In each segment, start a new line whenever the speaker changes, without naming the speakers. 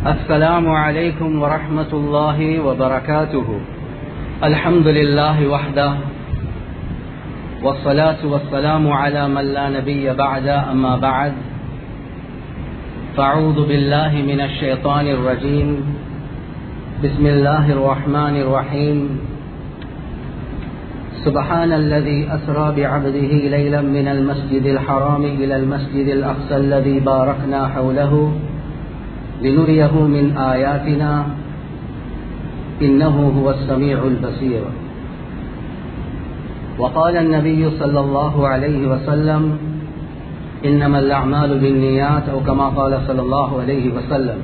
السلام عليكم ورحمة الله وبركاته الحمد لله وحده والصلاة والسلام على من لا نبي بعد أما بعد فأعوذ بالله من الشيطان الرجيم بسم الله الرحمن الرحيم سبحان الذي أسرى بعبده ليلا من المسجد الحرام إلى المسجد الأقصى الذي باركنا حوله لنريه من آياتنا إنه هو السميع البصير وقال النبي صلى الله عليه وسلم إنما الأعمال بالنيات أو كما قال صلى الله عليه وسلم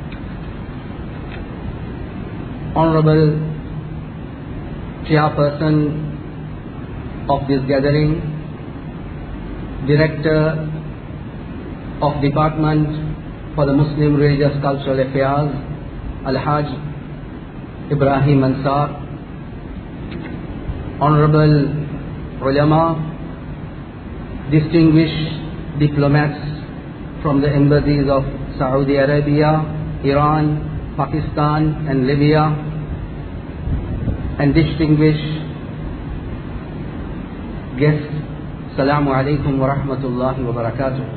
Honorable Chairperson of this gathering, Director of Department for the Muslim Religious Cultural Affairs, Al-Hajj Ibrahim Ansar, Honorable Ulama, distinguished diplomats from the embassies of Saudi Arabia, Iran, Pakistan and Libya, and distinguished guests, Salamu alaikum wa rahmatullahi wa barakatuh.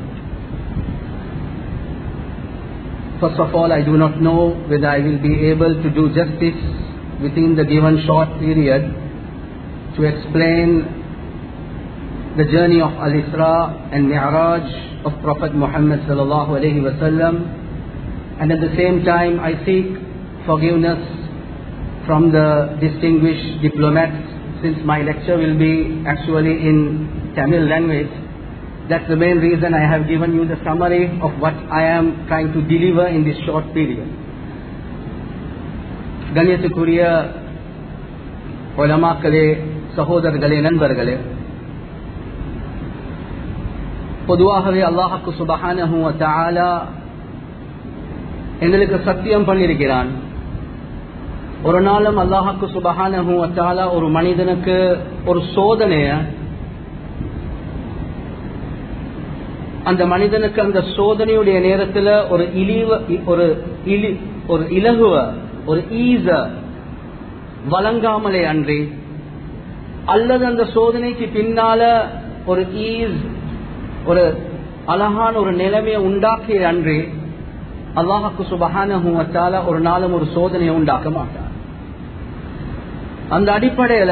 First of all, I do not know whether I will be able to do justice within the given short period to explain the journey of Al-Isra and Mi'raj of Prophet Muhammad sallallahu alayhi wasallam and at the same time I seek forgiveness from the distinguished diplomats since my lecture will be actually in Tamil language that's the main reason I have given you the summary of what I am trying to deliver in this short period. கண்ணியத்துக்குரிய உலமாக்களே சகோதரர்களே நண்பர்களே பொதுவாகவே அல்லாஹாக்கு சுபஹானஹு தாலா எங்களுக்கு சத்தியம் பண்ணியிருக்கிறான் ஒரு நாளும் அல்லாஹாக்கு சுபஹானஹு தாலா ஒரு மனிதனுக்கு ஒரு சோதனைய அந்த மனிதனுக்கு அந்த சோதனையுடைய நேரத்தில் ஒரு இழிவ ஒரு இழி ஒரு இலகுவ ஒரு ஈச வழங்காமலே அன்றி அல்லது அந்த சோதனைக்கு பின்னால ஒரு ஈஸ் ஒரு அழகான ஒரு நிலைமையை உண்டாக்கிய அன்றி அல்லாஹாக்கு சுபகான ஒரு நாளும் ஒரு சோதனையை உண்டாக்க மாட்டார் அந்த அடிப்படையில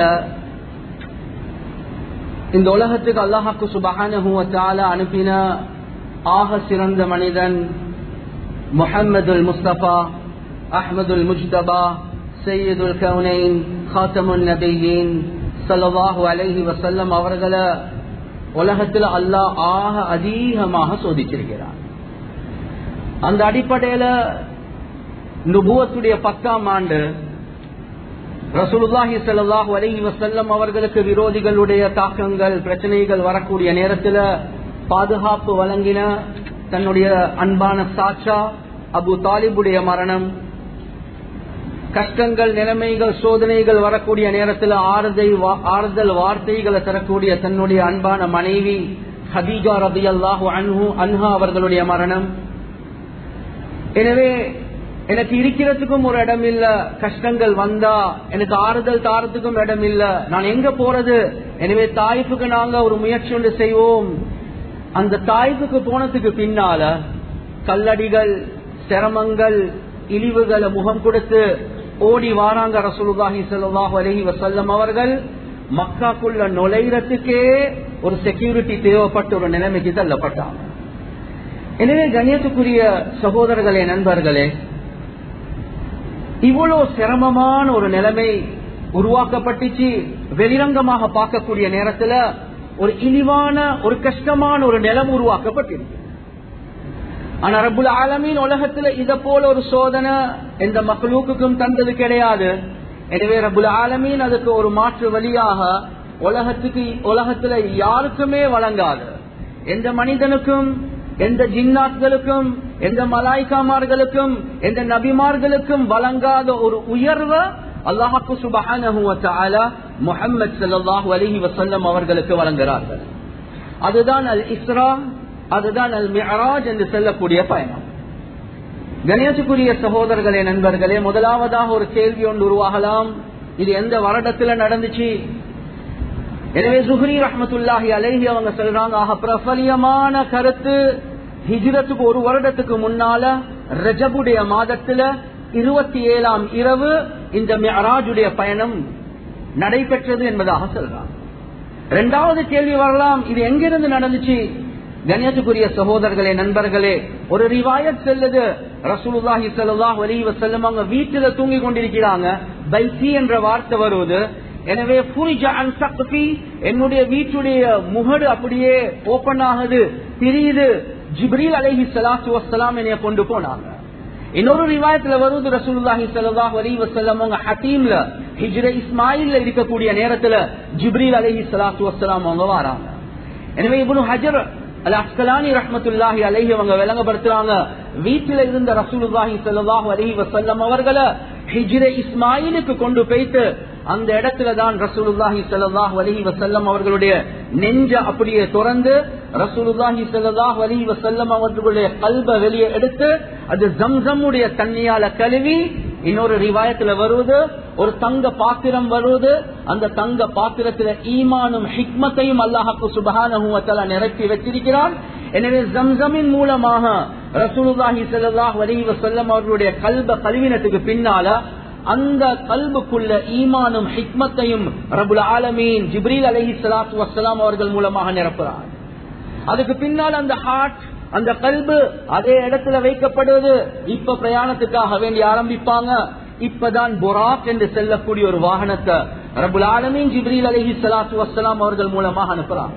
இந்த உலகத்துக்கு அல்லாஹாக்கு சுபகான அனுப்பின ஆக சிறந்த மனிதன் முஹம்மதுல் முஸ்தபா அஹமதுல் முஜ்தபா சையதுல் கவுனைன் ஹாத்தமுல் நபியின் சல்லாஹூ அலஹி வசல்லம் அவர்களை உலகத்தில் அல்லாஹ் ஆக அதிகமாக சோதிச்சிருக்கிறார் அந்த அடிப்படையில நுபுவத்துடைய பத்தாம் ஆண்டு ரசூலுல்லாஹி சல்லாஹூ அலஹி வசல்லம் அவர்களுக்கு விரோதிகளுடைய தாக்கங்கள் பிரச்சனைகள் வரக்கூடிய நேரத்தில் பாதுகாப்பு வழங்கின தன்னுடைய அன்பான சாட்சா அபு தாலிபுடைய மரணம் கஷ்டங்கள் நிலைமைகள் சோதனைகள் வரக்கூடிய நேரத்தில் ஆறுதல் ஆறுதல் வார்த்தைகளை தரக்கூடிய தன்னுடைய அன்பான மனைவி ஹதீஜா ரபி அல்லாஹு அன்ஹு அன்ஹா அவர்களுடைய மரணம் எனவே எனக்கு இருக்கிறதுக்கும் ஒரு இடம் இல்ல கஷ்டங்கள் வந்தா எனக்கு ஆறுதல் தாரத்துக்கும் இடம் இல்ல நான் எங்க போறது எனவே தாய்ப்புக்கு நாங்க ஒரு முயற்சி ஒன்று செய்வோம் அந்த தாய்ப்புக்கு போனதுக்கு பின்னால கல்லடிகள் சிரமங்கள் இழிவுகளை முகம் கொடுத்து ஓடி வாராங்க ரசூலுல்லாஹி ஸல்லல்லாஹு அலைஹி வஸல்லம் அவர்கள் மக்காக்குள்ள நுழைறதுக்கே ஒரு செக்யூரிட்டி தேவைப்பட்ட ஒரு நிலைமைக்கு தள்ளப்பட்டாங்க எனவே கண்ணியத்துக்குரிய சகோதரர்களே நண்பர்களே இவ்வளவு சிரமமான ஒரு நிலைமை உருவாக்கப்பட்டுச்சு வெளிரங்கமாக பார்க்கக்கூடிய நேரத்துல ஒரு இழிவான ஒரு கஷ்டமான ஒரு நிலம் உருவாக்கப்பட்டிருக்கு ஆனா ரபுல் ஆலமீன் உலகத்துல இத போல ஒரு சோதனை எந்த மக்களுக்கும் தந்தது கிடையாது எனவே ரபுல் ஆலமீன் அதுக்கு ஒரு மாற்று வழியாக உலகத்துக்கு உலகத்துல யாருக்குமே வழங்காது எந்த மனிதனுக்கும் எந்த ஜின்னாத்களுக்கும் எந்த மலாய்காமார்களுக்கும் எந்த நபிமார்களுக்கும் வழங்காத ஒரு உயர்வை அல்லாஹாக்கு சுபஹானஹு முஹம்மது ஸல்லல்லாஹு அலைஹி வஸல்லம் அவர்களுக்கு வழங்குகிறார்கள் அதுதான் அல் இஸ்ரா அதுதான் அல் மிஅராஜ் என்று சொல்லக்கூடிய பயணம் கணேசுக்குரிய சகோதரர்களே நண்பர்களே முதலாவதாக ஒரு கேள்வி ஒன்று உருவாகலாம் இது எந்த வருடத்துல நடந்துச்சு எனவே சுஹ்ரி ரஹமத்துல்லாஹி அலைஹி அவங்க சொல்றாங்க ஆக பிரபலியமான கருத்து ஹிஜ்ரத்துக்கு ஒரு வருடத்துக்கு முன்னால ரஜபுடைய மாதத்துல இருபத்தி ஏழாம் இரவு இந்த மியராஜுடைய பயணம் நடைபெற்றது என்பதாக சொல்றாங்க இரண்டாவது கேள்வி வரலாம் இது எங்கிருந்து நடந்துச்சு கண்ணியத்துக்குரிய சகோதரர்களே நண்பர்களே ஒரு ரிவாயத் செல்லுது ரசூலுல்லாஹி ஸல்லல்லாஹு அலைஹி வஸல்லம் அவங்க வீட்டுல தூங்கி கொண்டிருக்கிறாங்க பைசி என்ற வார்த்தை வருவது எனவே புரிஜ அன் சக்தி என்னுடைய வீட்டுடைய முகடு அப்படியே ஓபன் ஆகுது தெரியுது ஜிப்ரீல் அலைஹி ஸலாத்து வஸ்ஸலாம் என்னைய கொண்டு போனாங்க இன்னொரு ரிவாயத்துல வருவது ரசூலுல்லாஹி ஸல்லல்லாஹு அலைஹி வஸல்லம் அவங்க ஹதீம்ல ஹிஜ்ர இஸ்மாயில்ல இருக்கக்கூடிய நேரத்துல ஜிப்ரீல் அலைஹி ஸலாத்து வஸ்ஸலாம் அவங்க வராங்க எனவே இப்னு ஹஜர் அல் அஸ்கலானி ரஹ்மத்துல்லாஹி அலைஹி அவங்க விளங்கப்படுத்துறாங்க வீட்டில இருந்த ரசூலுல்லாஹி ஸல்லல்லாஹு அலைஹி வஸல்லம் அவர்களை ஹிஜ்ர இஸ்மாயிலுக்கு கொண்டு போயிட்டு அந்த இடத்துல தான் ரசூலுல்லாஹி ஸல்லல்லாஹு அலைஹி வஸல்லம் அவர்களுடைய நெஞ்ச அப்படியே திறந்து ரசூலுல்லாஹி ஸல்லல்லாஹு அலைஹி வஸல்லம் அவர்களுடைய கல்ப வெளியே எடுத்து அது ஜம்சம்முடைய தண்ணியால கழுவி இன்னொரு ரிவாயத்துல வருவது ஒரு தங்க பாத்திரம் வருவது அந்த தங்க பாத்திரத்துல ஈமானும் ஹிக்மத்தையும் அல்லாஹாக்கு சுபகான நிரப்பி வச்சிருக்கிறான் எனவே ஜம்சமின் மூலமாக ரசூலுல்லாஹி ஸல்லல்லாஹு அலைஹி வஸல்லம் அவர்களுடைய கல்ப கழுவினத்துக்கு பின்னால அந்த கல்புக்குள்ள ஈமானும் ஹிக்மத்தையும் ரபுல் ஆலமீன் ஜிப்ரீல் அலஹி சலாத்து வசலாம் அவர்கள் மூலமாக நிரப்புறார் அதுக்கு பின்னால் அந்த ஹார்ட் அந்த கல்பு அதே இடத்துல வைக்கப்படுவது இப்ப பிரயாணத்துக்காக வேண்டி ஆரம்பிப்பாங்க இப்பதான் பொராக் என்று செல்லக்கூடிய ஒரு வாகனத்தை ரபுல் ஆலமீன் ஜிப்ரீல் அலஹி சலாத்து வசலாம் அவர்கள் மூலமாக அனுப்புறாங்க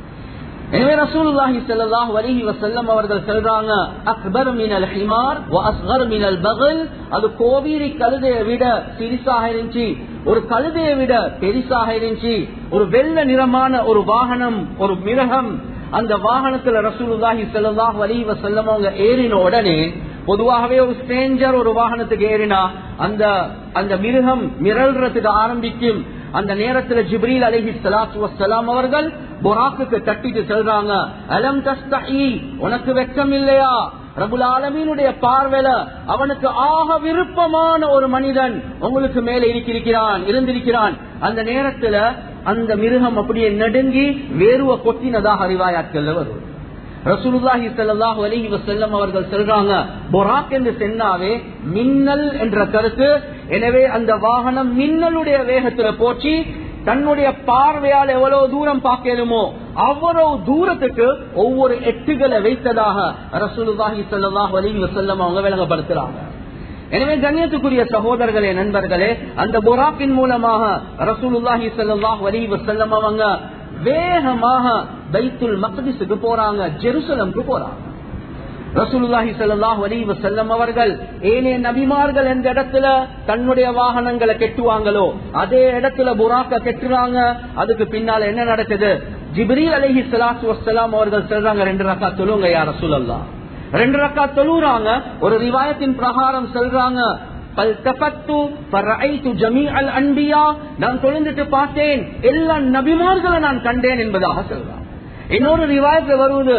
எனவே ரசூலுல்லாஹி ஸல்லல்லாஹு அலைஹி வஸல்லம் அவர்கள் சொல்றாங்க அக்பர் மினல் ஹிமார் வ அஸ்கர் மினல் பகல் அது கோவீரி கழுதையை விட சிறிசாக இருந்துச்சு ஒரு கழுதையை விட பெரிசாக இருந்துச்சு ஒரு வெள்ள நிறமான ஒரு வாகனம் ஒரு மிருகம் அந்த வாகனத்துல ரசூலுல்லாஹி ஸல்லல்லாஹு அலைஹி வஸல்லம் அவங்க ஏறின உடனே பொதுவாகவே ஒரு ஸ்ட்ரேஞ்சர் ஒரு வாகனத்துக்கு ஏறினா அந்த அந்த மிருகம் மிரள்றதுக்கு ஆரம்பிக்கும் அந்த நேரத்துல ஜிப்ரீல் அலஹி சலாத்து வசலாம் அவர்கள் பொராக்குக்கு தட்டிட்டு சொல்றாங்க அலம் தஸ்தஹி உனக்கு வெக்கம் இல்லையா ரபுல் ஆலமீனுடைய பார்வையில அவனுக்கு ஆக விருப்பமான ஒரு மனிதன் உங்களுக்கு மேல இருக்கிறான் இருந்திருக்கிறான் அந்த நேரத்துல அந்த மிருகம் அப்படியே நடுங்கி வேறுவ கொட்டினதாக அறிவாயாட்கள் வரும் ரசூலுல்லாஹி ஸல்லல்லாஹு அலைஹி வஸல்லம் அவர்கள் சொல்றாங்க பொராக் என்று சென்னாவே மின்னல் என்ற கருத்து எனவே அந்த வாகனம் மின்னலுடைய வேகத்துல போச்சு தன்னுடைய பார்வையால் எவ்வளவு தூரம் பார்க்கலுமோ அவ்வளவு தூரத்துக்கு ஒவ்வொரு எட்டுகளை வைத்ததாக ரசூலுல்லாஹி ஸல்லல்லாஹு அலைஹி வஸல்லம் அவங்க விளங்கப்படுத்துறாங்க எனவே கண்ணியத்துக்குரிய சகோதரர்களே நண்பர்களே அந்த பொராக்கின் மூலமாக ரசூலுல்லாஹி ஸல்லல்லாஹு அலைஹி வஸல்லம் அவங்க வேகமாக பைத்துல் மக்திஸுக்கு போறாங்க ஜெருசலம்க்கு போறாங்க ரசூலுல்லாஹி ஸல்லல்லாஹு அலைஹி வஸல்லம் அவர்கள் ஏனைய நபிமார்கள் எந்த இடத்துல தன்னுடைய வாகனங்களை கெட்டுவாங்களோ அதே இடத்துல புராக்க கெட்டுறாங்க அதுக்கு பின்னால என்ன நடக்குது ஜிப்ரீல் அலைஹி ஸலாத்து வஸ்ஸலாம் அவர்கள் சொல்றாங்க ரெண்டு ரக்கா தொழுங்க யா ரசூலல்லாஹ் ரெண்டு ரக்கா தொழுறாங்க ஒரு ரிவாயத்தின் பிரகாரம் சொல்றாங்க நான் தொழுந்துட்டு பார்த்தேன் எல்லா நபிமார்களை நான் கண்டேன் என்பதாக சொல்றான் இன்னொரு ரிவாயத்தில் வருவது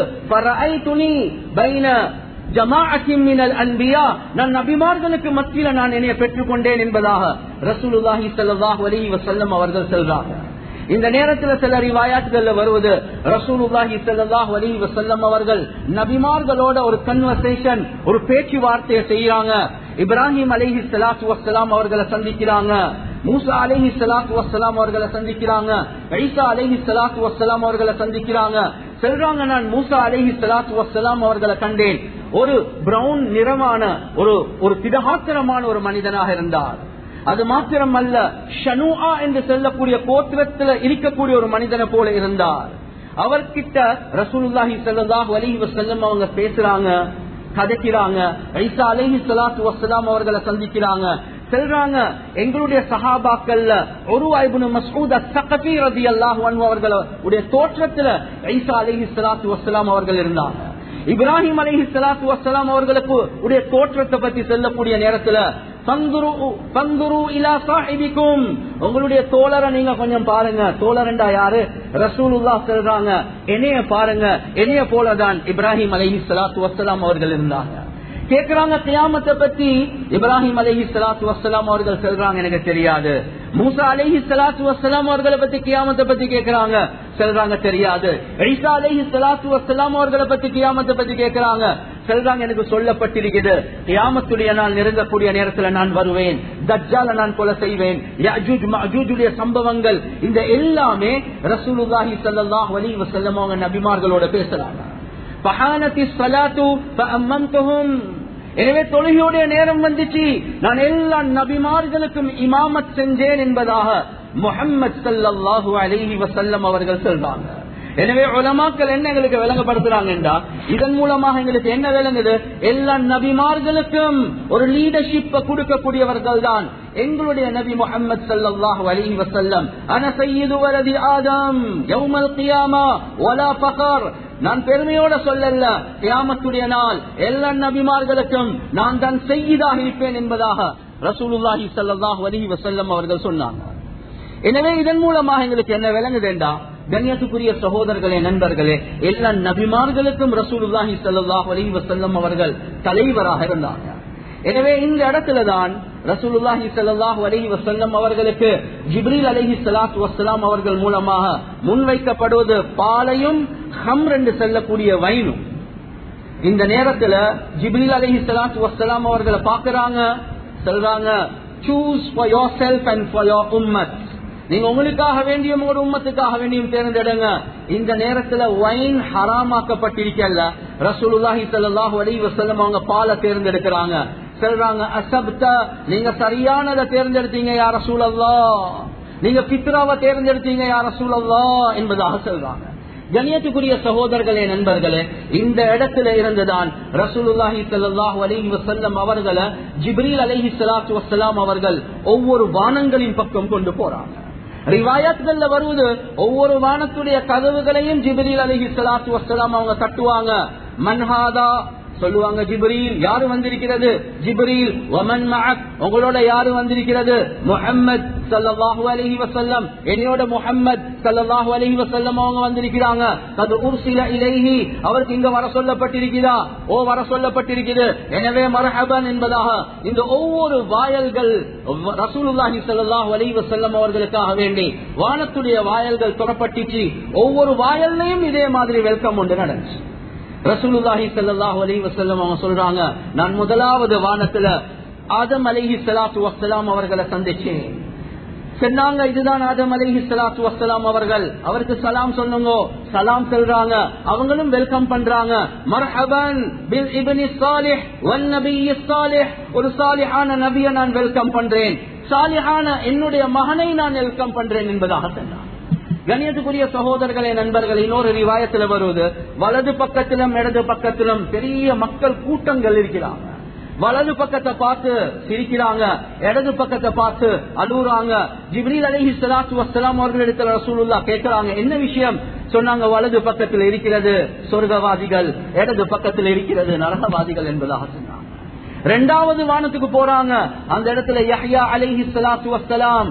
நான் நபிமார்களுக்கு மத்தியில நான் என்னைய பெற்றுக்கொண்டேன் என்பதாக ரசூலுல்லாஹி ஸல்லல்லாஹு அலைஹி வஸல்லம் அவர்கள் சொல்றாங்க இந்த நேரத்தில் சில ரிவாயாத்துகள்ல வருவது ரசூலுல்லாஹி ஸல்லல்லாஹு அலைஹி வஸல்லம் அவர்கள் நபிமார்களோட ஒரு கன்வர்சேஷன் ஒரு பேச்சுவார்த்தையை செய்யறாங்க இப்ராஹிம் அலைஹி ஸலாத்து வஸ்ஸலாம் அவர்களை சந்திக்கிறாங்க மூசா அலைஹி ஸலாத்து வஸ்ஸலாம் அவர்களை சந்திக்கிறாங்க ஈசா அலைஹி ஸலாத்து வஸ்ஸலாம் அவர்களை சந்திக்கிறாங்க சொல்றாங்க நான் மூசா அலைஹி ஸலாத்து வஸ்ஸலாம் அவர்களை கண்டேன் ஒரு பிரவுன் நிறமான ஒரு ஒரு திடகாத்திரமான ஒரு மனிதனாக இருந்தார் அது மாத்திரம் அல்ல ஷனுஆ என்று சொல்லக்கூடிய கோத்திரத்தில் இருக்கக்கூடிய ஒரு மனிதனை போல இருந்தார் அவர்கிட்ட ரசூலுல்லாஹி ஸல்லல்லாஹு அலைஹி வஸல்லம் அவங்க பேசுறாங்க கதைக்கிறாங்க ஐசா அலைஹி ஸலாத்து வஸ்ஸலாம் அவர்களை சந்திக்கிறாங்க சொல்றாங்க எங்களுடைய சஹாபாக்கள்ல ஒரு வாய்புனு மசூத் அஸ்ஸகஃபி ரலியல்லாஹு அன்ஹு அவர்களுடைய தோற்றத்துல ஐசா அலைஹி ஸலாத்து வஸ்ஸலாம் அவர்கள் இருந்தாங்க இப்ராஹிம் அலைஹி ஸலாத்து வஸ்ஸலாம் அவர்களுக்கு உடைய தோற்றத்தை பத்தி சொல்லக்கூடிய நேரத்துல உங்களுடைய தோழரை நீங்க கொஞ்சம் பாருங்க தோழரண்டா யாரு ரசூலுல்லா சொல்றாங்க என்னைய பாருங்க என்னைய போலதான் இப்ராஹிம் அலஹி சலாத்து வசலாம் அவர்கள் இருந்தாங்க கேக்குறாங்க கியாமத்தை பத்தி இப்ராஹிம் அலஹி சலாத்து வசலாம் அவர்கள் சொல்றாங்க எனக்கு தெரியாது மூசா அலஹி சலாத்து வசலாம் அவர்களை பத்தி கியாமத்தை பத்தி கேக்குறாங்க சொல்றாங்க தெரியாது ஈசா அலஹி சலாத்து வசலாம் அவர்களை பத்தி கியாமத்தை பத்தி கேக்குறாங்க சொல்றாங்க எனக்கு சொல்லப்பட்டிருக்குது கியாமத்துடைய நாள் நெருங்கக்கூடிய நேரத்துல நான் வருவேன் தஜ்ஜால நான் கொலை செய்வேன் யஜூஜ் மஜூஜுடைய சம்பவங்கள் இந்த எல்லாமே ரசூலுல்லாஹி ஸல்லல்லாஹு அலைஹி வஸல்லம் அவங்க நபிமார்களோட பேசுறாங்க பஹானத்தி ஸலாத்து ஃபஅம்மன்துஹும் எனவே தொழுகையுடைய நேரம் வந்துச்சு நான் எல்லா நபிமார்களுக்கும் இமாமத் செஞ்சேன் என்பதாக முஹம்மது ஸல்லல்லாஹு அலைஹி வஸல்லம் அவர்கள் சொல்றாங்க எனவே உலமாக்கள் என்ன எங்களுக்கு விளங்கப்படுத்துறாங்கன்றா இதன் மூலமாக எங்களுக்கு என்ன விளங்குது எல்லா நபிமார்களுக்கும் ஒரு லீடர்ஷிப்பை கொடுக்கக்கூடியவர்கள் தான் எங்களுடைய நபி முகமது சல்லாஹூ அலி வசல்லம் அன சையது வலதி ஆதம் யௌமல் கியாமா ஒலா பகர் நான் பெருமையோட சொல்லல கியாமத்துடைய நாள் எல்லா நபிமார்களுக்கும் நான் தான் செய்யதாக இருப்பேன் என்பதாக ரசூலுல்லாஹி சல்லாஹூ அலி வசல்லம் அவர்கள் சொன்னாங்க எனவே இதன் மூலமாக எங்களுக்கு என்ன விளங்குதுண்டா கண்ணியத்துக்குரிய சகோதரர்களே நண்பர்களே எல்லா நபிமார்களுக்கும் ரசூலுல்லாஹி சல்லாஹ் அலி வசல்லம் அவர்கள் தலைவராக இருந்தாங்க எனவே இந்த இடத்துலதான் ரசூலுல்லாஹி சல்லாஹ் அலஹி வசல்லம் அவர்களுக்கு ஜிப்ரீல் அலஹி சலாத் வசலாம் அவர்கள் மூலமாக முன்வைக்கப்படுவது பாலையும் ஹம் ரெண்டு செல்லக்கூடிய வைனும் இந்த நேரத்துல ஜிப்ரீல் அலஹி சலாத் வசலாம் அவர்களை பாக்குறாங்க சொல்றாங்க choose for yourself and for your உம்மத் நீங்க உங்களுக்காக வேண்டியும் ஒரு உம்மத்துக்காக வேண்டியும் தேர்ந்தெடுங்க இந்த நேரத்துல வைன் ஹராமாக்கப்பட்டிருக்கல ரசூலுல்லாஹி ஸல்லல்லாஹு அலைஹி வஸல்லம் அவங்க பாலை தேர்ந்தெடுக்கிறாங்க சொல்றாங்க அசப்த நீங்க சரியானதை தேர்ந்தெடுத்தீங்க யார சூழல்லா நீங்க பித்ராவை தேர்ந்தெடுத்தீங்க யார சூழல்லா என்பதாக சொல்றாங்க கணியத்துக்குரிய சகோதரர்களே நண்பர்களே இந்த இடத்துல இருந்துதான் ரசூலுல்லாஹி ஸல்லல்லாஹு அலைஹி வஸல்லம் அவர்களை ஜிப்ரீல் அலைஹி ஸலாத்து வஸலாம் அவர்கள் ஒவ்வொரு வானங்களின் பக்கம் கொண்டு போறாங்க ரிவாயத்கள்ல வருவது ஒவ்வொரு வானத்துடைய கதவுகளையும் ஜிப்ரீல் அலைஹி ஸலாத்து வஸலாம் அவங்க தட்டுவாங்க மன்ஹாதா சொல்லுவாங்க ஜிப்ரீல் யாரு வந்திருக்கிறது ஜிப்ரீல் ஒமன் மஅக் உங்களோட யாரு வந்திருக்கிறது முஹம்மத் ஸல்லல்லாஹு அலைஹி வஸல்லம் என்னையோட முஹம்மத் ஸல்லல்லாஹு அலைஹி வஸல்லம் அவங்க வந்திருக்கிறாங்க அது உர்சில இலைஹி அவருக்கு இங்க வர சொல்லப்பட்டிருக்கிறதா ஓ வர சொல்லப்பட்டிருக்கிறது எனவே மர்ஹபன் என்பதாக இந்த ஒவ்வொரு வாயல்கள் ரசூலுல்லாஹி ஸல்லல்லாஹு அலைஹி வஸல்லம் அவர்களுக்காக வேண்டி வானத்துடைய வாயல்கள் தொடப்பட்டுச்சு ஒவ்வொரு வாயல்லையும் இதே மாதிரி வெல்கம் ஒன்று நடந்துச்சு ரசூலுல்லாஹி ஸல்லல்லாஹு அலைஹி வஸல்லம் அவங்க சொல்றாங்க நான் முதலாவது வானத்துல ஆதம் அலைஹி ஸலாத்து வஸ்ஸலாம் அவர்களை சந்திச்சேன் சொன்னாங்க இதுதான் ஆதம் அலைஹி ஸலாத்து வஸ்ஸலாம் அவர்கள் அவருக்கு சலாம் சொல்லுங்க சலாம் சொல்றாங்க அவங்களும் வெல்கம் பண்றாங்க மர்ஹபன் பில் இப்னி சாலிஹ் வன் நபிய் சாலிஹ் ஒரு சாலிஹான நபியை நான் வெல்கம் பண்றேன் சாலிஹான என்னுடைய மகனை நான் வெல்கம் பண்றேன் என்பதாக சொன்னாங்க கணியத்துக்குரிய சகோதரர்களே நண்பர்கள் இன்னொரு ரிவாயத்துல வருவது வலது பக்கத்திலும் இடது பக்கத்திலும் பெரிய மக்கள் கூட்டங்கள் இருக்கிறாங்க வலது பக்கத்தை பார்த்து சிரிக்கிறாங்க இடது பக்கத்தை பார்த்து அழுகுறாங்க ஜிப்ரீல் அலஹி சலாத்து வசலாம் அவர்களிடத்துல ரசூலுல்லா கேட்கிறாங்க என்ன விஷயம் சொன்னாங்க வலது பக்கத்தில் இருக்கிறது சொர்க்கவாதிகள் இடது பக்கத்தில் இருக்கிறது நரகவாதிகள் என்பதாக சொன்னாங்க ரெண்டாவது வானத்துக்கு போறாங்க அந்த இடத்துல யஹ்யா அலைஹி சலாத்து வசலாம்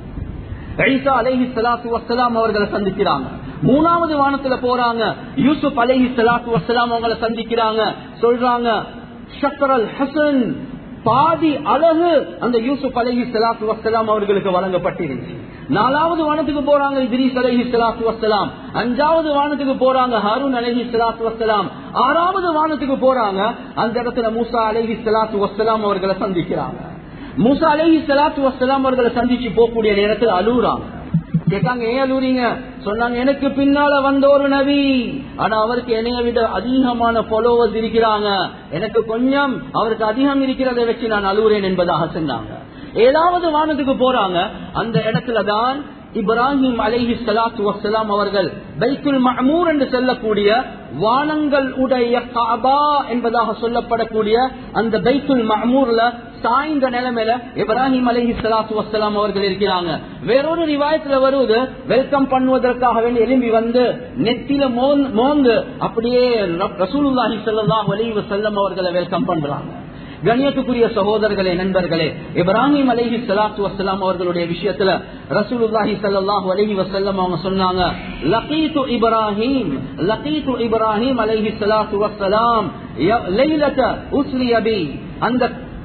ஈசா அலைஹி சலாத்து வசலாம் அவர்களை சந்திக்கிறாங்க மூணாவது வானத்துல போறாங்க யூசுப் அலைஹி சலாத்து வசலாம் அவங்களை சந்திக்கிறாங்க சொல்றாங்க ஷக்கரல் ஹசன் பாதி அழகு அந்த யூசுப் அலஹி சலாத்து வசலாம் அவர்களுக்கு வழங்கப்பட்டிருந்துச்சு நாலாவது வானத்துக்கு போறாங்க இத்ரீஸ் அலஹி சலாத்து வசலாம் அஞ்சாவது வானத்துக்கு போறாங்க ஹாரூன் அலஹி சலாத்து வசலாம் ஆறாவது வானத்துக்கு போறாங்க அந்த இடத்துல மூசா அலஹி சலாத்து வசலாம் அவர்களை சந்திக்கிறாங்க மூசா அலஹி சலாத்து வசலாம் அவர்களை சந்திச்சு போகக்கூடிய நேரத்தில் அழுகுறாங்க கேட்டாங்க ஏன் அழுறீங்க சொன்னாங்க எனக்கு பின்னால வந்த ஒரு நபி ஆனா அவருக்கு என்னைய விட அதிகமான ஃபாலோவர்ஸ் இருக்கிறாங்க எனக்கு கொஞ்சம் அவருக்கு அதிகம் இருக்கிறத வச்சு நான் அழுகுறேன் என்பதாக சொன்னாங்க ஏழாவது வானத்துக்கு போறாங்க அந்த இடத்துல தான் இப்ராஹிம் அலைஹி சலாத்து வசலாம் அவர்கள் பைத்துல் மஹமூர் என்று சொல்லக்கூடிய வானங்கள் உடைய காபா என்பதாக சொல்லப்படக்கூடிய அந்த பைத்துல் மஹமூர்ல சாய்ந்த நிலைமையில இப்ராஹிம் அலஹி சலாத்து வசலாம் அவர்கள் இருக்கிறாங்க வேறொரு ரிவாயத்துல வருவது வெல்கம் பண்ணுவதற்காக வேண்டி எழும்பி வந்து நெத்தில மோந்து அப்படியே ரசூலுல்லாஹி சல்லாஹ் அலி வசல்லம் அவர்களை வெல்கம் பண்றாங்க கண்ணியத்துக்குரிய சகோதரர்களே நண்பர்களே இப்ராஹிம் அலஹி சலாத்து வசலாம் அவர்களுடைய விஷயத்துல ரசூலுல்லாஹி சல்லாஹூ அலஹி வசல்லம் அவங்க சொன்னாங்க லகீத்து இப்ராஹிம் லகீத்து இப்ராஹிம் அலஹி சலாத்து வசலாம் அந்த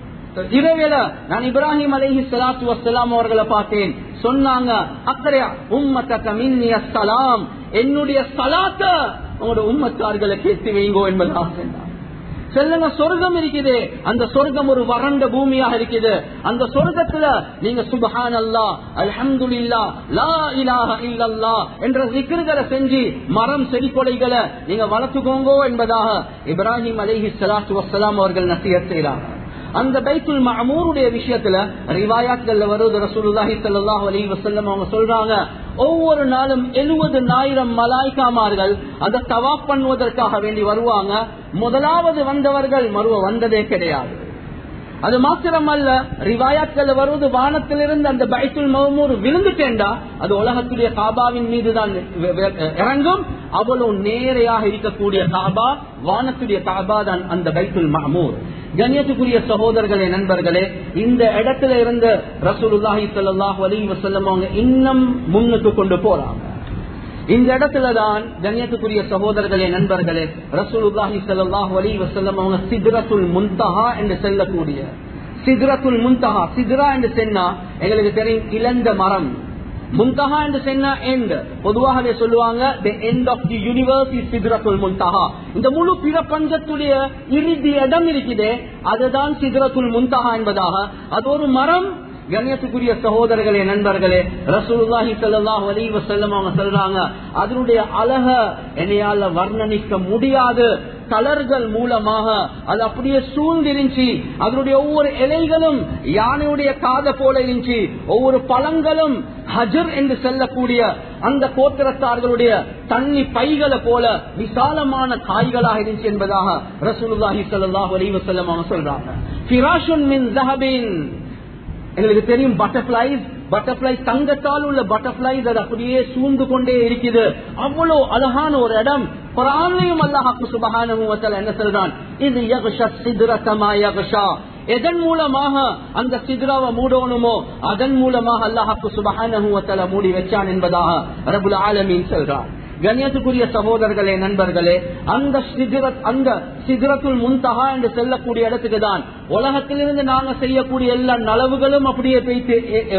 இரவேல நான் இப்ராஹிம் அலைஹி ஸலாத்து வஸ்ஸலாம் அவர்களை பார்த்தேன் சொன்னாங்க அக்கறையா உம்மத்தக மின்னி அஸ்ஸலாம் என்னுடைய சலாத்த உங்களோட உம்மத்தார்களுக்கு எத்தி வைங்கோ என்பதாக சொன்னார் செல்லுங்க சொர்க்கம் இருக்குது அந்த சொர்க்கம் ஒரு வறண்ட பூமியாக இருக்குது அந்த சொர்க்கத்துல நீங்க சுபஹான் அல்லா அல்ஹம்துலில்லா லா இலாஹ இல்லல்லா என்ற சிக்கர்களை செஞ்சு மரம் செடி கொடைகளை நீங்க வளர்த்துக்கோங்கோ என்பதாக இப்ராஹிம் அலைஹி ஸலாத்து வஸ்ஸலாம் அவர்கள் நசியத் செய்கிறாங்க அந்த பைத்துல் மஅமூருடைய விஷயத்துல ரிவாயாத்கள்ல வருவது ரசூலுல்லாஹி ஸல்லல்லாஹு அலைஹி வஸல்லம் அவங்க சொல்றாங்க ஒவ்வொரு நாளும் எழுபது ஆயிரம் மலாய்க்காமார்கள் அதை தவாப் பண்ணுவதற்காக வேண்டி வருவாங்க முதலாவது வந்தவர்கள் மறுவ வந்ததே கிடையாது அது மாத்திரமல்ல ரிவாயாத்கள் வருவது வானத்திலிருந்து அந்த பைத்துல் மகமூர் விழுந்துட்டேண்டா அது உலகத்துடைய காபாவின் மீது தான் இறங்கும் அவ்வளவு நேரையாக இருக்கக்கூடிய காபா வானத்துடைய காபா தான் அந்த பைத்துல் மஹமூர் கண்ணியத்துக்குரிய சகோதரர்களே நண்பர்களே இந்த இடத்துல இருந்த ரசூலுல்லாஹி ஸல்லல்லாஹு அலைஹி வஸல்லம் அவங்க இன்னும் முன்னுக்கு கொண்டு போறாங்க இந்த இடத்துலதான் கண்ணியத்துக்குரிய சகோதரர்களே நண்பர்களே ரசூலுல்லாஹி ஸல்லல்லாஹு அலைஹி வஸல்லம் அவங்க சித்ரத்துல் முன்தஹா என்று சொல்லக்கூடிய சித்ரத்துல் முன்தஹா சித்ரா என்று சொன்னா எங்களுக்கு தெரியும் இழந்த மரம் முன்தஹா என்று சொன்னா எண்ட் பொதுவாகவே சொல்லுவாங்க the end of the universe is சித்ரத்துல் முன்தஹா இந்த முழு பிரபஞ்சத்துடைய இறுதி இடம் இருக்குதே அதுதான் சித்ரத்துல் முன்தஹா என்பதாக அது ஒரு மரம் கண்ணியத்துக்குரிய சகோதரர்களே நண்பர்களே ரசூலுல்லாஹி ஸல்லல்லாஹு அலைஹி வஸல்லம் அவங்க சொல்றாங்க அதனுடைய அழக என்னையால வர்ணனிக்க முடியாது கலர்கள் மூலமாக அது அப்படியே சூழ்ந்திருந்துச்சு அதனுடைய ஒவ்வொரு இலைகளும் யானையுடைய காத போல இருந்துச்சு ஒவ்வொரு பழங்களும் ஹஜர் என்று சொல்லக்கூடிய அந்த கோத்திரத்தார்களுடைய தண்ணி பைகளை போல விசாலமான காய்களாக இருந்துச்சு என்பதாக ரசூலுல்லாஹி ஸல்லல்லாஹு அலைஹி வஸல்லம் அவங்க சொல்றாங்க ஃபிராஷுன் மின் ஸஹபின் எங்களுக்கு தெரியும் பட்டர்ஃபிளைஸ் பட்டர்ஃபிளை தங்கத்தால் உள்ள பட்டர்ஃபிளைஸ் அது அப்படியே சூழ்ந்து கொண்டே இருக்குது அவ்வளவு அழகான ஒரு இடம் குரான்லையும் அல்லாஹாக்கு சுபகான என்ன சொல்றான் இது யகுஷா சித்ரதமா யகுஷா எதன் மூலமாக அந்த சித்ராவை மூடணுமோ அதன் மூலமாக அல்லாஹாக்கு சுபகான மூடி வச்சான் என்பதாக ரபுல் ஆலமீன் சொல்றான் கண்ணியத்துக்குரிய சகோதரர்களே நண்பர்களே அந்த சிதிரத் அந்த சிதிரத்துள் முன்தகா என்று செல்லக்கூடிய இடத்துக்கு தான் உலகத்திலிருந்து நாங்க செய்யக்கூடிய எல்லா நலவுகளும் அப்படியே போயிட்டு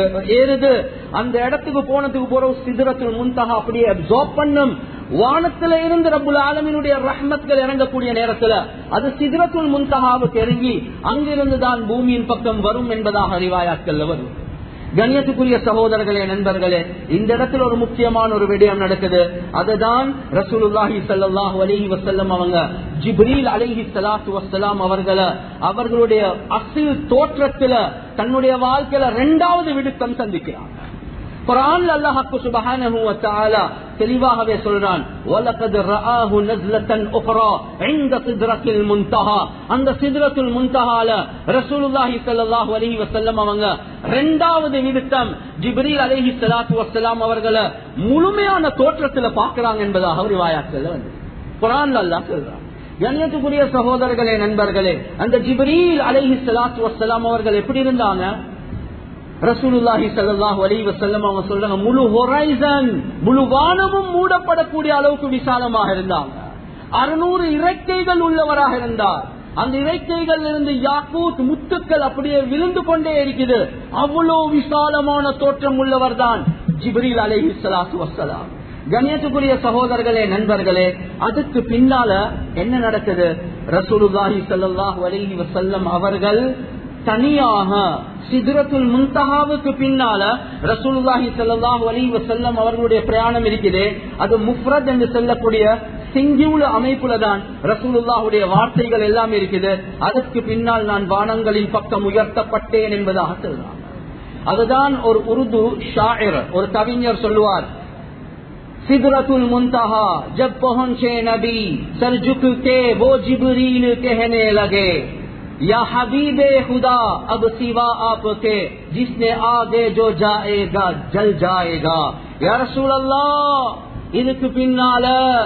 ஏறுது அந்த இடத்துக்கு போனதுக்கு போற சிதிரத்துள் முன்தகா அப்படியே அப்சர்வ் பண்ணும் வானத்தில இருந்து ரபுல் ஆலமினுடைய ரஹ்மத்கள் இறங்கக்கூடிய நேரத்துல அது சிதிரத்துள் முன்தகாவுக்கு இறங்கி அங்கிருந்து தான் பூமியின் பக்கம் வரும் என்பதாக அறிவாயாக்கள் வரும் கண்ணியத்துக்குரிய சகோதரர்களே நண்பர்களே இந்த இடத்துல ஒரு முக்கியமான ஒரு விடயம் நடக்குது அதுதான் ரசூலுல்லாஹி சல்லாஹு அலஹி வசல்லம் அவங்க ஜிப்ரீல் அலஹி சலாத்து வசலாம் அவர்களை அவர்களுடைய அசில் தோற்றத்துல தன்னுடைய வாழ்க்கையில இரண்டாவது விடுத்தம் சந்திக்கிறாங்க குரான் அல்லாஹாக்கு சுபஹானஹு வ தஆலா தெளிவாகவே சொல்றான் வலகத் ரஆஹு நஸ்லத்தன் உக்ரா عند சித்ரத்தில் முன்தஹா அந்த சித்ரத்துல் முன்தஹால ரசூலுல்லாஹி ஸல்லல்லாஹு அலைஹி வஸல்லம் அவங்க இரண்டாவது விடுத்தம் ஜிப்ரீல் அலைஹி ஸலாத்து வஸலாம் அவர்களை முழுமையான தோற்றத்துல பார்க்கறாங்க என்பதாக ரிவாயாத்துல வந்து குரான் அல்லாஹ் சொல்றான் கண்ணியத்துக்குரிய சகோதரர்களே நண்பர்களே அந்த ஜிப்ரீல் அலைஹி ஸலாத்து வஸலாம் அவர்கள் எப்படி இருந்தாங்க ரசூலுல்லாஹி ஸல்லல்லாஹு அலைஹி வஸல்லம் அவங்க சொல்றாங்க முழு ஹொரைசன் முழு வானமும் மூடப்படக்கூடிய அளவுக்கு விசாலமாக இருந்தாங்க அறுநூறு இறக்கைகள் உள்ளவராக இருந்தார் அந்த இறைக்கைகள் இருந்து யாக்கூத் முத்துக்கள் அப்படியே விழுந்து கொண்டே இருக்குது அவ்வளவு விசாலமான தோற்றம் உள்ளவர் தான் ஜிப்ரீல் அலைஹி ஸலாத்து வஸ்ஸலாம் கணியத்துக்குரிய சகோதரர்களே நண்பர்களே அதுக்கு பின்னால என்ன நடக்குது ரசூலுல்லாஹி ஸல்லல்லாஹு அலைஹி வஸல்லம் அவர்கள் தனியாக சிதுரத்துல் முன்தகாவுக்கு பின்னால ரசூலுல்லாஹி ஸல்லல்லாஹு அலைஹி வஸல்லம் அவர்களுடைய பிரயாணம் இருக்குது அது முஃப்ரத் என்று சொல்லக்கூடிய சிங்கியுள்ள அமைப்புல தான் ரசூலுல்லாஹுடைய வார்த்தைகள் எல்லாம் இருக்குது அதற்கு பின்னால் நான் வானங்களின் பக்கம் உயர்த்தப்பட்டேன் என்பதாக சொல்றாங்க அதுதான் ஒரு உருது ஷாயர் ஒரு கவிஞர் சொல்லுவார் सिदरतुल मुंतहा जब पहुंचे नबी सर झुक के वो जिबरील कहने लगे या हबीबे खुदा अब सिवा आपके जिसने आगे जो जाएगा जल जाएगा या रसूल अल्लाह இதுக்கு பின்னால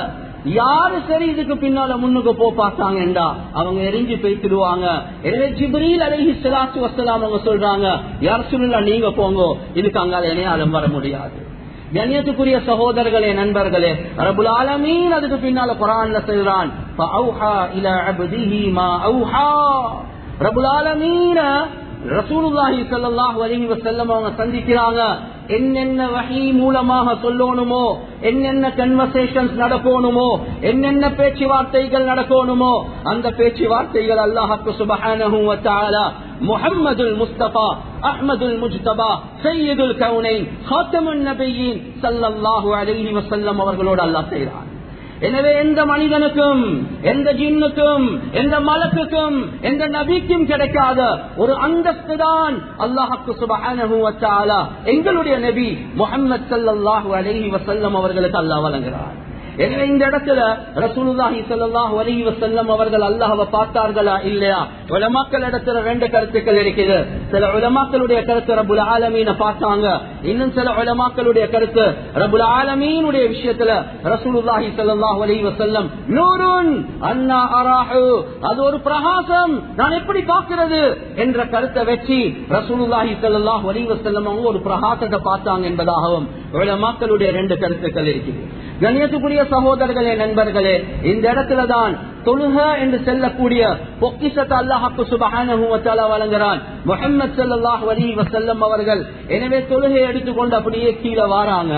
யாரு சரி இதுக்கு பின்னால முன்னுக்கு போ பார்த்தாங்கடா அவங்க எரிஞ்சு போய்த்திடுவாங்க எனவே ஜிப்ரீல் அலைஹி ஸலாத்து வஸலாம் அவங்க சொல்றாங்க யார் சொல்லல நீங்க போங்க இதுக்கு அங்கால இணையாலும் வர முடியாது கண்ணியத்துக்குரிய சகோதரர்களே நண்பர்களே ரபுல் ஆலமீன் அதுக்கு பின்னால குரான்ல சொல்றான் فأوحى إلى عبده ما أوحى ரபுல் ஆலமீன ரசூலுல்லாஹி ஸல்லல்லாஹு அலைஹி வஸல்லம் அவங்க சந்திக்கிறாங்க என்னென்ன வஹி மூலமாக சொல்லணுமோ என்னென்ன கன்வர்சேஷன்ஸ் நடக்கணுமோ என்னென்ன பேச்சுவார்த்தைகள் நடக்கணுமோ அந்த பேச்சுவார்த்தைகள் அல்லாஹ்க்கு சுப்ஹானஹு வ தஆலா முஹம்மதுல் முஸ்தபா அஹ்மதுல் முஜ்தபா சையதுல் கவுனைன் ஹாத்தமுன் நபியின் ஸல்லல்லாஹு அலைஹி வஸல்லம் அவர்களோடு அல்லாஹ் செய்கிறான் எனவே எந்த மனிதனுக்கும் எந்த ஜின்னுக்கும் எந்த மலக்குக்கும் எந்த நபிக்கும் கிடைக்காத ஒரு அந்தஸ்து தான் அல்லாஹுக்கு சுபஹானஹு வ தஆலா எங்களுடைய நபி முஹம்மது ஸல்லல்லாஹு அலைஹி வஸல்லம் அவர்களுக்கு அல்லாஹ் வழங்குகிறார் எனவே இந்த இடத்துல ரசூலுல்லாஹி ஸல்லல்லாஹு அலைஹி வஸல்லம் அவர்கள் அல்லாஹ்வை பார்த்தார்களா இல்லையா உலமாக்கள் இடத்துல ரெண்டு கருத்துக்கள் இருக்குது சில உலமாக்களுடைய கருத்து ரப்புல் ஆலமீன பார்த்தாங்க இன்னும் சில உலமாக்களுடைய கருத்து ரப்புல் ஆலமீனுடைய விஷயத்துல ரசூலுல்லாஹி ஸல்லல்லாஹு அலைஹி வஸல்லம் நூருன் அன்னா அராஹு அது ஒரு பிரகாசம் நான் எப்படி பார்க்கிறது என்ற கருத்தை வச்சு ரசூலுல்லாஹி ஸல்லல்லாஹு அலைஹி வஸல்லம் அவங்க ஒரு பிரகாசத்தை பார்த்தாங்க என்பதாகவும் உலமாக்களுடைய ரெண்டு கருத்துக்கள் இருக்குது கண்ணியத்துக்குரிய சகோதரர்களே நண்பர்களே இந்த இடத்துல தான் தொழுக என்று செல்லக்கூடிய பொக்கிஷத்தை அல்லாஹாக்கு சுபஹானஹு வ தஆலா வழங்குகிறான் முஹம்மது ஸல்லல்லாஹு அலைஹி வஸல்லம் அவர்கள் எனவே தொழுகை எடுத்துக்கொண்டு அப்படியே கீழே வாராங்க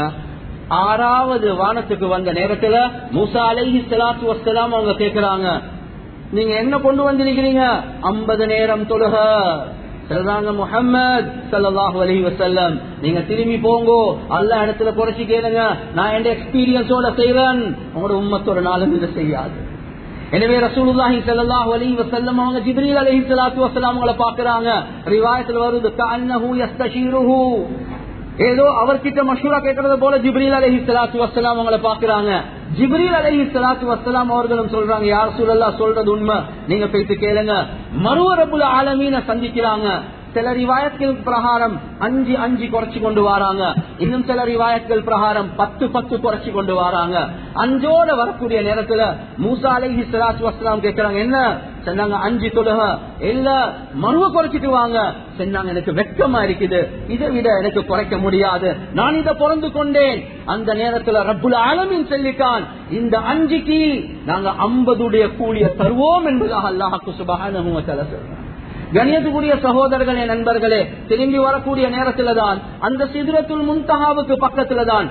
ஆறாவது வானத்துக்கு வந்த நேரத்துல மூசா அலைஹி ஸலாத்து வஸ்ஸலாம் அவங்க கேக்குறாங்க நீங்க என்ன கொண்டு வந்திருக்கிறீங்க ஐம்பது நேரம் தொழுக சொல்றாங்க முஹம்மது சல்லாஹூ அலஹி வசல்லம் நீங்க திரும்பி போங்கோ அல்ல இடத்துல குறைச்சி கேளுங்க நான் என் எக்ஸ்பீரியன்ஸோட செய்யறேன் உங்களோட உம்மத்தோட நாளும் இதை செய்யாது எனவே ரசூலுல்லாஹி ஸல்லல்லாஹு அலைஹி வஸல்லம் அவங்க ஜிப்ரீல் அலைஹி ஸலாத்து வஸலாம் அவங்கள பார்க்கறாங்க ரிவாயத்துல வருது கஅன்னஹு யஸ்தஷீருஹு ஏதோ அவர்கிட்ட மஷூரா கேட்கறது போல ஜிப்ரீல் அலைஹி ஸலாத்து வஸலாம் அவங்கள பார்க்கறாங்க ஜிப்ரீல் அலைஹி ஸலாத்து வஸலாம் அவர்களும் சொல்றாங்க யார் ரசூலல்லாஹ் சொல்றது உண்மை நீங்க போயிட்டு கேளுங்க மறுவ ரப்புல் ஆலமீன சந்திக்கிறாங்க சில ரிவாயத்கள் பிரகாரம் அஞ்சு அஞ்சு குறைச்சு கொண்டு வராங்க இன்னும் சில ரிவாயத்கள் பிரகாரம் பத்து பத்து குறைச்சு கொண்டு வராங்க அஞ்சோட வரக்கூடிய நேரத்துல மூசா அலைஹி ஸலாத்து வஸலாம் கேக்குறாங்க என்ன சொன்னாங்க அஞ்சு தொழுக இல்ல மனுவ குறைச்சிட்டு வாங்க சொன்னாங்க எனக்கு வெட்கமா இருக்குது இதை விட எனக்கு குறைக்க முடியாது நான் இதை பிறந்து கொண்டேன் அந்த நேரத்துல ரப்புல் ஆலமின் சொல்லிட்டான் இந்த அஞ்சுக்கு நாங்க ஐம்பதுடைய கூலிய தருவோம் என்பதாக அல்லாஹாக்கு சுபஹானஹு வ தஆலா சொல்றாங்க கணியத்துக்குரிய சகோதரர்களே நண்பர்களே திரும்பி வரக்கூடிய நேரத்துல தான் அந்த சிதுரத்துல் முன்தகாவுக்கு பக்கத்துல தான்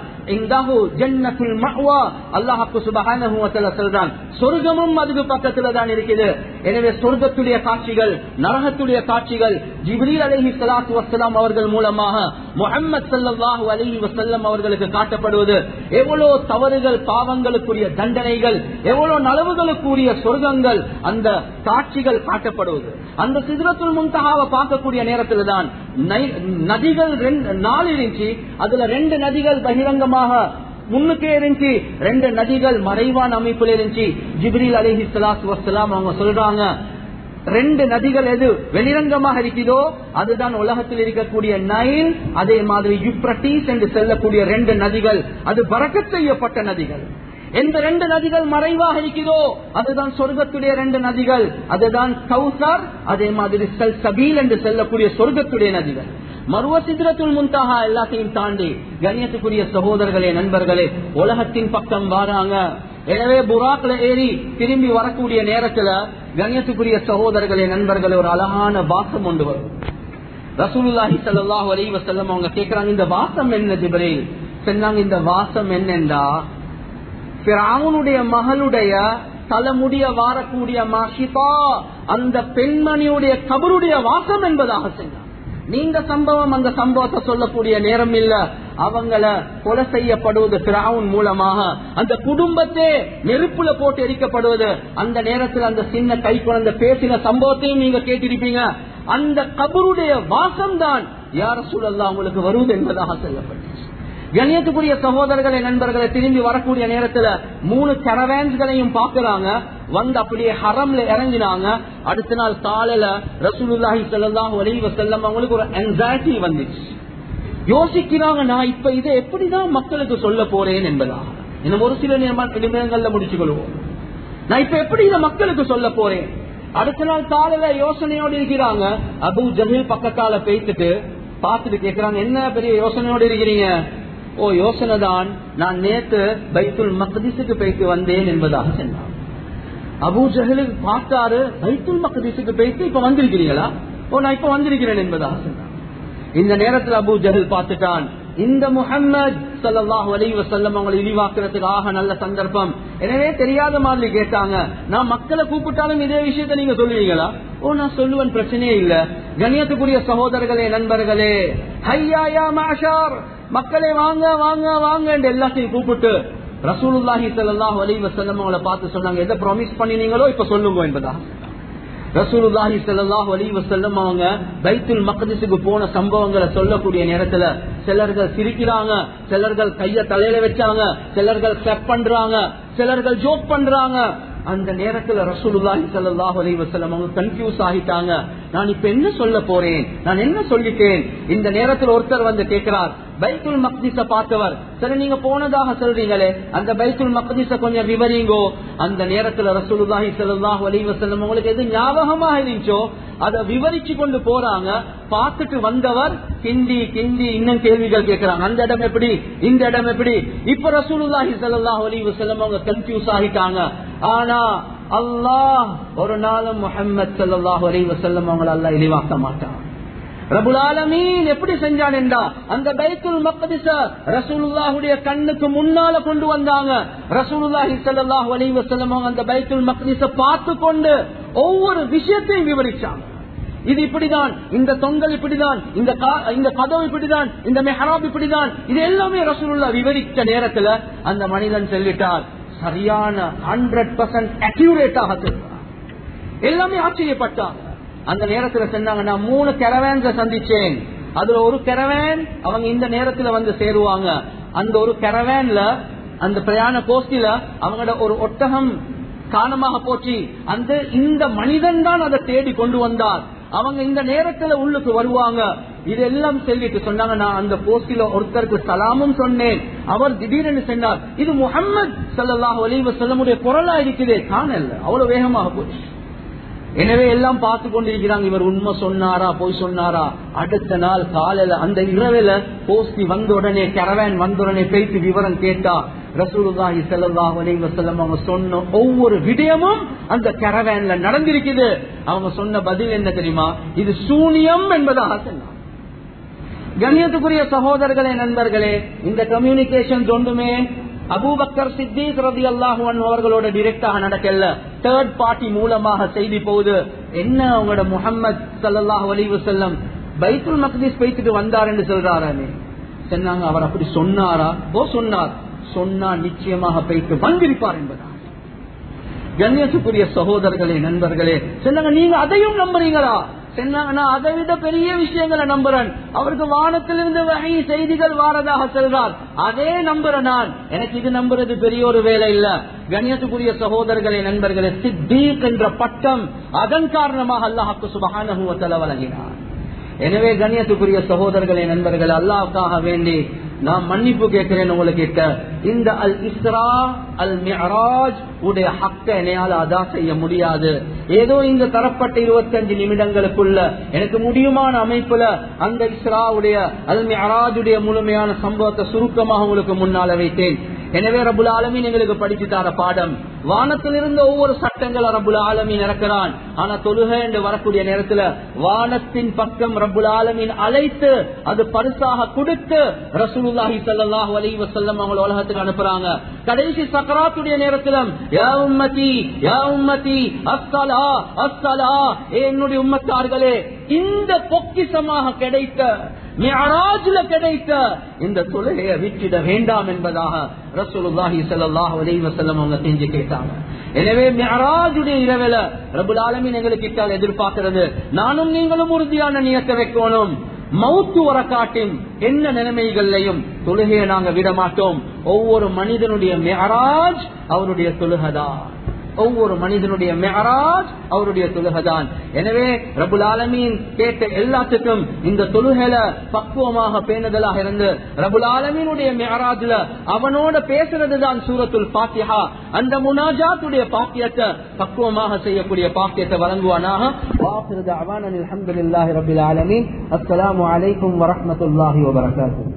சொல்றான் சொர்க்கமும் அதுக்கு பக்கத்துல தான் இருக்குது எனவே சொர்க்கத்துடைய காட்சிகள் நரகத்துடைய காட்சிகள் ஜிப்ரீல் அலஹி சலாத்து வசலாம் அவர்கள் மூலமாக முகமது சல்லாஹூ அலஹி வசல்லம் அவர்களுக்கு காட்டப்படுவது எவ்வளவு தவறுகள் பாவங்களுக்குரிய தண்டனைகள் எவ்வளவு நலவுகளுக்குரிய சொர்க்கங்கள் அந்த காட்சிகள் காட்டப்படுவது அந்த சிதறத்துள் முன்தகாவை பார்க்கக்கூடிய நேரத்தில் தான் நதிகள் நாலு இருந்துச்சு அதுல ரெண்டு நதிகள் பகிரங்கமாக முன்னுக்கே இருந்துச்சு ரெண்டு நதிகள் மறைவான அமைப்புல இருந்துச்சு ஜிப்ரீல் அலிஹி சலாத்து வசலாம் அவங்க சொல்றாங்க ரெண்டு நதிகள் எது வெளிரங்கமாக இருக்கிறதோ அதுதான் உலகத்தில் இருக்கக்கூடிய நைல் அதே மாதிரி யுப்ரட்டிஸ் என்று செல்லக்கூடிய ரெண்டு நதிகள் அது பறக்கச் செய்யப்பட்ட நதிகள் எந்த ரெண்டு நதிகள் மறைவாக இருக்கிறதோ அதுதான் சொர்க்கத்துடைய ரெண்டு நதிகள் அதுதான் கௌசர் அதே மாதிரி செல் சபீல் என்று செல்லக்கூடிய சொர்க்கத்துடைய நதிகள் மருவ சித்திரத்துள் முன்தாக எல்லாத்தையும் தாண்டி கண்ணியத்துக்குரிய சகோதரர்களே நண்பர்களே உலகத்தின் பக்கம் வாராங்க எனவே புறாக்ல ஏறி திரும்பி வரக்கூடிய நேரத்துல கண்ணியத்துக்குரிய சகோதரர்களே நண்பர்களே ஒரு அழகான வாசம் கொண்டு வரும் ரசூலுல்லாஹி ஸல்லல்லாஹு அலைஹி வஸல்லம் அவங்க கேக்குறாங்க இந்த வாசம் என்ன ஜிப்ரீல் சொன்னாங்க இந்த வாசம் என்னண்டா பிராவுனுடைய மகளுடைய தலைமுடிய வாரக்கூடிய மாஷிபா அந்த பெண்மணியுடைய கபருடைய வாசம் என்பதாக சொன்னார் நீங்க சம்பவம் அந்த சம்பவத்தை சொல்லக்கூடிய நேரம் இல்ல அவங்கள கொலை செய்யப்படுவது பிராவுன் மூலமாக அந்த குடும்பத்தே நெருப்புல போட்டு எரிக்கப்படுவது அந்த நேரத்தில் அந்த சின்ன கை குழந்தை பேசின சம்பவத்தையும் நீங்க கேட்டிருப்பீங்க அந்த கபருடைய வாசம் தான் யார சூழல்லாம் உங்களுக்கு வருவது என்பதாக சொல்லப்பட்டது கண்ணியத்துக்குரிய சகோதரர்களை நண்பர்களை திரும்பி வரக்கூடிய நேரத்துல மூணு கரவேன்ஸ்களையும் பாக்குறாங்க வந்து அப்படியே ஹரம்ல இறங்கினாங்க அடுத்த நாள் காலையில ரசூலுல்லாஹி ஸல்லல்லாஹு அலைஹி வஸல்லம் அவங்களுக்கு ஒரு anxiety வந்துச்சு யோசிக்கிறாங்க நான் இப்ப இதை எப்படிதான் மக்களுக்கு சொல்ல போறேன் என்பதாக இன்னும் ஒரு சில நிமிடங்கள்ல முடிச்சுக்கொள்வோம் நான் இப்ப எப்படி இதை மக்களுக்கு சொல்ல போறேன் அடுத்த நாள் காலையில யோசனையோடு இருக்கிறாங்க அபு ஜஹீல் பக்கத்தால பேசிட்டு பார்த்துட்டு கேக்குறாங்க என்ன பெரிய யோசனையோடு இருக்கிறீங்க ஓ யோசனை தான் நான் நேத்து பைத்துல் மக்திஸுக்கு போயிட்டு வந்தேன் என்பதாக சொன்னான் அபூ ஜஹலுக்கு பார்த்தாரு பைத்துல் மக்திஸுக்கு போயிட்டு இப்ப வந்திருக்கிறீங்களா ஓ நான் இப்ப வந்திருக்கிறேன் என்பதாக சொன்னான் இந்த நேரத்தில் அபூ ஜஹல் பார்த்துட்டான் இந்த முஹம்மது சல்லாஹூ அலி வசல்லம் அவங்களை இழிவாக்குறதுக்கு ஆக நல்ல சந்தர்ப்பம் எனவே தெரியாத மாதிரி கேட்டாங்க நான் மக்களை கூப்பிட்டாலும் இதே விஷயத்த நீங்க சொல்லுவீங்களா ஓ நான் சொல்லுவேன் பிரச்சனையே இல்ல கணியத்துக்குரிய சகோதரர்களே நண்பர்களே ஹையா மாஷார் மக்களே வாங்க வாங்க வாங்க என்று எல்லாத்தையும் கூப்பிட்டு ரசூலுல்லாஹி சல்லாஹூ அலி வசல்லம் அவங்களை பார்த்து சொன்னாங்க எதை ப்ராமிஸ் பண்ணினீங்களோ இப்ப சொல்லுங்க என்பதா ரசூலுல்லாஹி ஸல்லல்லாஹு அலைஹி வஸல்லம் அவங்க பைத்துல் மக்திஸுக்கு போன சம்பவங்களை சொல்லக்கூடிய நேரத்துல சிலர்கள் சிரிக்கிறாங்க சிலர்கள் கைய தலையில வச்சாங்க சிலர்கள் கிளப் பண்றாங்க சிலர்கள் ஜோக் பண்றாங்க அந்த நேரத்துல ரசூலுல்லாஹி ஸல்லல்லாஹு அலைஹி வஸல்லம் அவங்க கன்ஃபியூஸ் ஆகிட்டாங்க நான் இப்ப என்ன சொல்ல போறேன் நான் என்ன சொல்லிட்டேன் இந்த நேரத்துல ஒருத்தர் வந்து கேட்கிறார் பைத்துல் மக்திஸ பார்த்தவர் சரி நீங்க போனதாக சொல்றீங்களே அந்த பைத்துல் மக்திஸ கொஞ்சம் விவரிங்கோ அந்த நேரத்துல ரசூலுல்லாஹி ஸல்லல்லாஹு அலைஹி வஸல்லம் உங்களுக்கு எது ஞாபகமா இருந்துச்சோ அதை விவரிச்சு கொண்டு போறாங்க பார்த்துட்டு வந்தவர் கிண்டி கிண்டி இன்னும் கேள்விகள் கேட்கிறாங்க அந்த இடம் எப்படி இந்த இடம் எப்படி இப்ப ரசூலுல்லாஹி ஸல்லல்லாஹு அலைஹி வஸல்லம் அவங்க கன்ஃபியூஸ் ஆகிட்டாங்க ஆனா அல்லாஹ் ஒரு நாளும் முஹம்மது ஸல்லல்லாஹு அலைஹி வஸல்லம் அவங்கள அல்லாஹ் இழிவாக்க மாட்டான் ரபுல் ஆலமீன் எப்படி செஞ்சான் என்றா அந்த பைத்துல் மக்திஸ ரசூலுல்லாஹுடைய கண்ணுக்கு முன்னால கொண்டு வந்தாங்க ரசூலுல்லாஹி ஸல்லல்லாஹு அலைஹி வஸல்லம் அவங்க அந்த பைத்துல் மக்திஸ பார்த்து கொண்டு ஒவ்வொரு விஷயத்தையும் விவரிச்சாங்க இது இப்படிதான் இந்த தொங்கல் இப்படிதான் இந்த இந்த கதவு இப்படிதான் இந்த மெஹராப் இப்படிதான் இது எல்லாமே ரசூலுல்லா விவரித்த நேரத்துல அந்த மனிதன் சொல்லிட்டார் சரியான ஹண்ட்ரட் பர்சன்ட் அக்யூரேட்டாக சொல்றார் எல்லாமே ஆச்சரியப்பட்டான் அந்த நேரத்துல சொன்னாங்க நான் மூணு கெரவேன்ஸ சந்திச்சேன் அதுல ஒரு கெரவேன் அவங்க இந்த நேரத்துல வந்து சேருவாங்க அந்த ஒரு கெரவேன்ல அந்த பிரயாண கோஷ்டில அவங்களோட ஒரு ஒட்டகம் காரணமாக போச்சு அந்த இந்த மனிதன் தான் அதை தேடி கொண்டு வந்தார் அவங்க இந்த நேரத்துல உள்ளுக்கு வருவாங்க இதெல்லாம் சொல்லிட்டு சொன்னாங்க நான் அந்த போஸ்டில ஒருத்தருக்கு சலாமும் சொன்னேன் அவர் திடீரென்று சொன்னார் இது முகமது சல்லாஹ் அலீவ செல்லமுடைய குரலா இருக்குது காணல அவ்வளவு வேகமாக போச்சு எனவே எல்லாம் பார்த்து கொண்டிருக்கிறாங்க இவர் உண்மை சொன்னாரா போய் சொன்னாரா அடுத்த நாள் காலையில அந்த இரவுல போஸ்டி வந்த உடனே கரவேன் வந்த உடனே பேசி விவரம் கேட்டா ரசூலுல்லாஹி ஸல்லல்லாஹு அலைஹி வஸல்லம் அவங்க சொன்ன ஒவ்வொரு விடயமும் அந்த கரவேன்ல நடந்திருக்குது அவங்க சொன்ன பதில் என்ன தெரியுமா இது சூனியம் என்பதாக சொன்னாங்க கண்ணியத்துக்குரிய சகோதரர்களே நண்பர்களே இந்த கம்யூனிகேஷன் ஒன்றுமே அபூபக்கர் சித்திக் ரதி அல்லாஹு அவர்களோட டிரெக்டாக நடக்கல தேர்ட் பார்ட்டி மூலமாக செய்தி போகுது என்ன அவங்களோட முகமது சல்லாஹூ அலி வசல்லம் பைத்துல் மக்தீஸ் பேசிட்டு வந்தார் என்று சொல்றாரானே சொன்னாங்க அவர் அப்படி சொன்னாரா ஓ சொன்னார் சொன்னா நிச்சயமாக போயிட்டு வந்திருப்பார் என்பதா கண்ணியத்துக்குரிய சகோதரர்களே நண்பர்களே சொன்னாங்க நீங்க அதையும் நம்புறீங்களா சொன்னாங்க நான் அதை விட பெரிய விஷயங்களை நம்புறேன் அவருக்கு வானத்திலிருந்து வகை செய்திகள் வாரதாக சொல்றார் அதே நம்புறேன் நான் எனக்கு இது நம்புறது பெரிய ஒரு வேலை இல்ல கண்ணியத்துக்குரிய சகோதரர்களே நண்பர்களே சித்தீக் என்ற பட்டம் அதன் காரணமாக அல்லாஹாக்கு சுபகான வழங்கினார் எனவே கண்ணியத்துக்குரிய சகோதரர்களே நண்பர்கள் அல்லாவுக்காக வேண்டி நான் மன்னிப்பு கேட்கிறேன் உங்ககிட்ட இந்த அல் இஸ்ரா அல் மியராஜ் உடைய ஹக்க என்னையால அதா செய்ய முடியாது ஏதோ இந்த தரப்பட்ட இருபத்தி அஞ்சு நிமிடங்களுக்குள்ள எனக்கு முடியுமான அமைப்புல அந்த இஸ்ராவுடைய அல் மியராஜுடைய முழுமையான சம்பவத்தை சுருக்கமாக உங்களுக்கு முன்னால வைத்தேன் எனவே ரபுல் ஆலமீன் எங்களுக்கு படிச்சு தர பாடம் வானத்திலிருந்து ஒவ்வொரு சட்டங்களை ரபுல் ஆலமீன் இறக்கிறான் ஆனா தொழுகை என்று வரக்கூடிய நேரத்துல வானத்தின் பக்கம் ரபுல் ஆலமீன் அழைத்து அது பரிசாக கொடுத்து ரசூலுல்லாஹி ஸல்லல்லாஹு அலைஹி வஸல்லம் அவங்க உலகத்துக்கு அனுப்புறாங்க கடைசி சக்கராத்துடைய நேரத்திலும் யா உம்மதி யா உம்மதி அஸ்ஸலா அஸ்ஸலா என்னுடைய உம்மத்தார்களே இந்த பொக்கிசமாக கிடைத்த மியராஜ்ல கிடைத்த இந்த தொழுகையை விற்றிட வேண்டாம் என்பதாக ரசூலுல்லாஹி ஸல்லல்லாஹு அலைஹி வஸல்லம் அவங்க செஞ்சு கேட்டாங்க எனவே மியராஜுடைய இரவில ரபுல் ஆலமீன் எங்களுக்கு கிட்டால் எதிர்பார்க்கிறது நானும் நீங்களும் உறுதியான நியத்தை வைக்கணும் மவுத்து வர காட்டின் என்ன நிலைமைகள்லையும் தொழுகையை நாங்க விட மாட்டோம் ஒவ்வொரு மனிதனுடைய மெஹராஜ் அவருடைய தொழுகதான் ஒவ்வொரு மனிதனுடைய மெஹராஜ் அவருடைய தொழுகதான் எனவே ரபுல் ஆலமீன் கேட்ட எல்லாத்துக்கும் இந்த தொழுகையில பக்குவமாக பேணுதலாக இருந்து ரபுல் ஆலமீனுடைய மெஹராஜ்ல அவனோட பேசுறது தான் சூரத்துல் பாத்தியா அந்த முனாஜாத்துடைய பாக்கியத்தை பக்குவமாக செய்யக்கூடிய பாக்கியத்தை வழங்குவானாக வாசிறது அவானன் அலமதுல்லாஹி ரபுல் ஆலமீன் அஸ்ஸலாமு அலைக்கும் வரஹமத்துல்லாஹி வபரகாத்துஹு